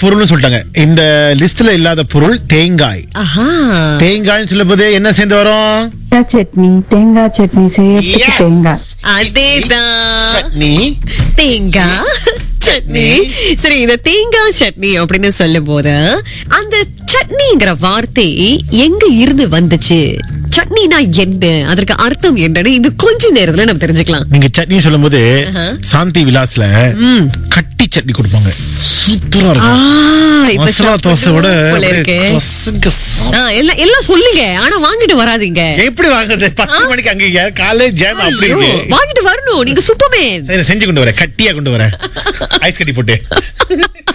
பொருள்னு சொல்லிட்டாங்க இந்த லிஸ்ட்ல இல்லாத பொருள் தேங்காய் ஆஹா தேங்காய்னு சொல்லும்போது என்ன சேர்ந்து வரும் தேங்காய் சட்னி தேங்காய் சட்னி செய்யறதுக்கு Yes. தேங்காய் அதேதான் சட்னி தேங்காய் சட்னி சரி இந்த தேங்காய் சட்னி அப்படின்னு சொல்லும் போது அந்த சட்னிங்கிற வார்த்தை எங்க இருந்து வந்துச்சு சட்னினா என்ன அதற்கு அர்த்தம் என்னன்னு இன்னும் கொஞ்ச நேரத்துல நம்ம தெரிஞ்சுக்கலாம் நீங்க சட்னி சொல்லும்போது ஆஹா. சாந்தி விலாஸ்ல கட்டி சட்னி கொடுப்பாங்க சூப்பரா ஆ, இருக்கும் இப்ப மசாலா தோசையோட சாப்பிடணும் போல அப்படியே இருக்கு. கசக்க சாப்பிட- ஆ, எல்லாம் எல்லாம் சொல்லுங்க ஆனா வாங்கிட்டு வராதீங்க எப்படி வாங்குறது பத்து மணிக்கு அங்க காலேஜ் ஜாம் அப்படி ஐயோ, இருக்கு வாங்கிட்டு வரணும் நீங்க சூப்பர்மேன் சரி செஞ்சு கொண்டு வரேன் கட்டியா கொண்டு வரேன் ஐஸ் கட்டி போட்டு